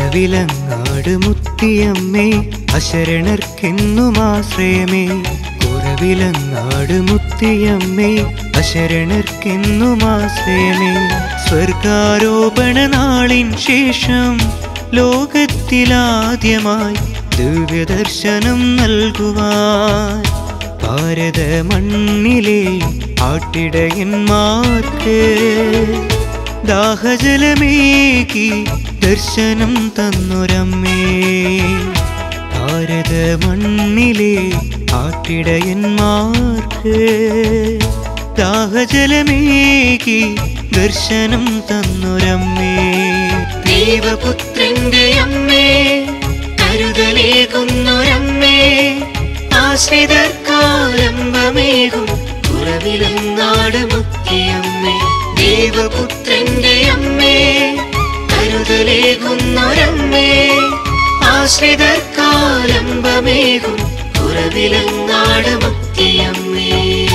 കുറവിലങ്ങാട് മുത്തിയമ്മേ അശരണർക്കെന്നും ആശ്രയമേ കുറവിലങ്ങാട് മുത്തിയമ്മേ അശരണർക്കെന്നും ആശ്രയമേ സ്വർഗാരോപണ നാളിൻ ശേഷം ലോകത്തിലാദ്യമായി ദിവ്യദർശനം നൽകുവാൻ ഭാരത മണ്ണിലെ ആട്ടിടയന്മാർക്ക് ദാഹജലമേകി ദർശനം തന്നൊരമ്മേ ഭാരത മണ്ണിലെ ആട്ടിടയന്മാർക്ക് ദാഹജലമേകി ദർശനം തന്നൊരമ്മേ ദൈവപുത്രന്റെ അമ്മേ കരുതലേകുന്നൊരമ്മേ ആശ്രിതർക്കാലംബമേകും കുറവിലങ്ങാട് മുത്തിയമ്മേ ദൈവപുത്രന്റെ അമ്മേ കരുതലേകുന്നൊരമ്മേ ആശ്രിതർക്കാലംബമേകും കുറവിലങ്ങാട് മുത്തിയമ്മേ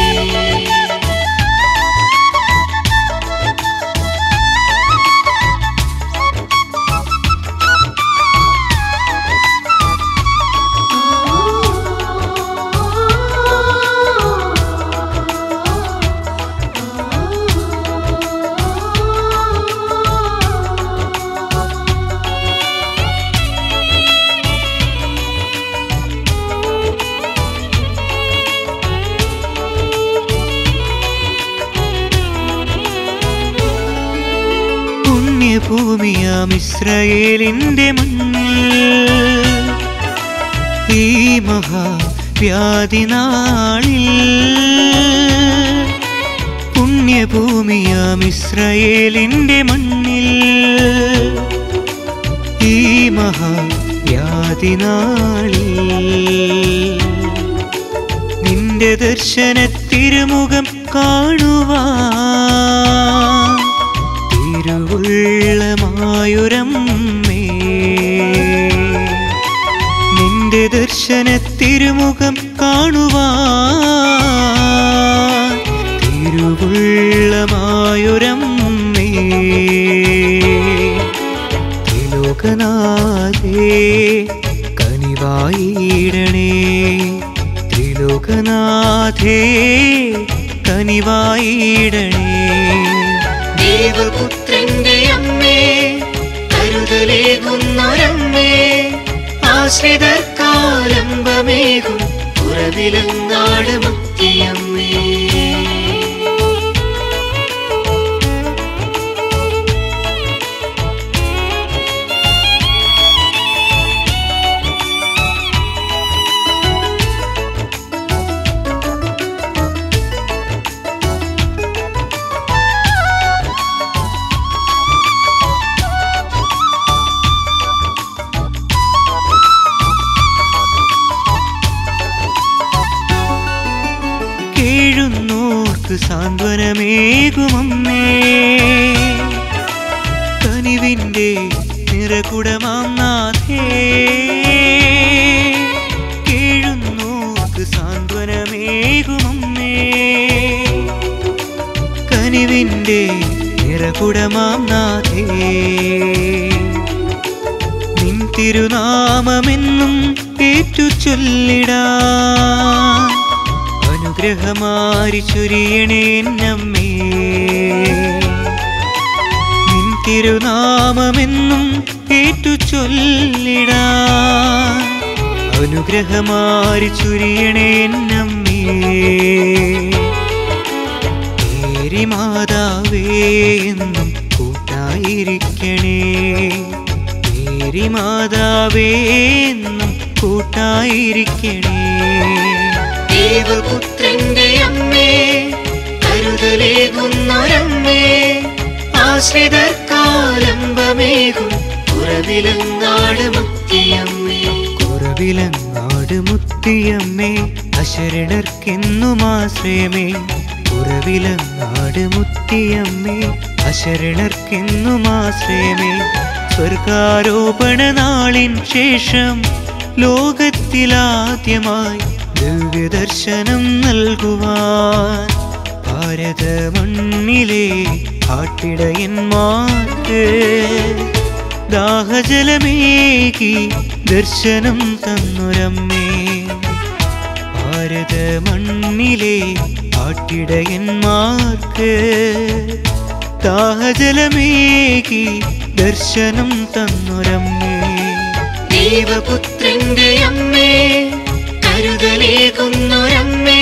പുണ്യഭൂമിയാം ഇസ്രയേലിന്റെ മണ്ണിൽ ഈ മഹാവ്യാധി നാളിൽ പുണ്യഭൂമിയാം ഇസ്രയേലിന്റെ മണ്ണിൽ ഈ മഹാവ്യാധി നാളിൽ നിന്റെ ദർശന തിരുമുഖം കാണുവാൻ തിരുവുള്ളമായൊരമ്മേ നിന്റെ ദർശന തിരുമുഖം കാണുവാൻ തിരുവുള്ളമായൊരമ്മേ ത്രിലോകനാഥേ കനിവായിടണേ ത്രിലോകനാഥേ കനിവായിടണേ ദൈവപുത്രന്റെ അമ്മേ കരുതലേകുന്നൊരമ്മേ ആശ്രിതർക്കാലംബമേകും കുറവിലങ്ങാട് മുത്തിയമ്മേ കേഴുന്നോർക്ക് സാന്ത്വനമേകുമമ്മേ കനിവിൻ്റെ നിറകുടമാം നാഥേ കേഴുന്നോർക്ക് സാന്ത്വനമേകുമമ്മേ കനിവിൻ്റെ നിറകുടമാം നാഥേ നിൻ തിരുനാമമെന്നും ഏറ്റു ചൊല്ലിടാൻ അനുഗ്രഹമാരി ചൊരിയണേന്നമ്മേ നിൻ തിരുനാമമെന്നും ഏറ്റു ചൊല്ലിടാൻ അനുഗ്രഹമാരി ചൊരിയണേന്നമ്മേ മേരി മാതാവേ എന്നും കൂട്ടായിരിക്കണേ മേരി മാതാവേ എന്നും കൂട്ടായിരിക്കണേ ദൈവപുത്രന്റെ അമ്മേ കരുതലേകുന്നൊരമ്മേ ആശ്രിതർക്കാലംബമേകും കുറവിലങ്ങാട് മുത്തിയമ്മേ കുറവിലങ്ങാട് മുത്തിയമ്മേ അശരണർക്കെന്നും ആശ്രയമേ കുറവിലങ്ങാട് മുത്തിയമ്മേ അശരണർക്കെന്നും ആശ്രയമേ സ്വർഗാരോപണ നാളിൻ ശേഷം ലോകത്തിലാദ്യമായി ദിവ്യദർശനം നൽകുവാൻ ഭാരത മണ്ണിലെ ആട്ടിടയന്മാർക്ക് ദാഹജലമേകി ദർശനം തന്നൊരമ്മേ ഭാരത മണ്ണിലെ ആട്ടിടയന്മാർക്ക് ദാഹജലമേകി ദർശനം തന്നൊരമ്മേ ദൈവപുത്രന്റെ അമ്മേ കരുതലേകുന്നൊരമ്മേ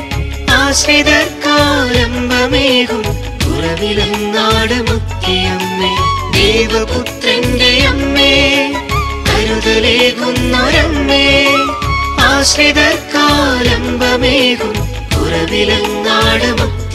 ആശ്രിതർക്കാലംബമേകും ഉറവിലങ്ങാട് മുത്തിയമ്മേ ദൈവപുത്രന്റെ അമ്മേ കരുതലേകുന്നൊരമ്മേ ആശ്രിതർക്കാലംബമേകും ഉറവിലങ്ങാട് മുത്തിയമ്മേ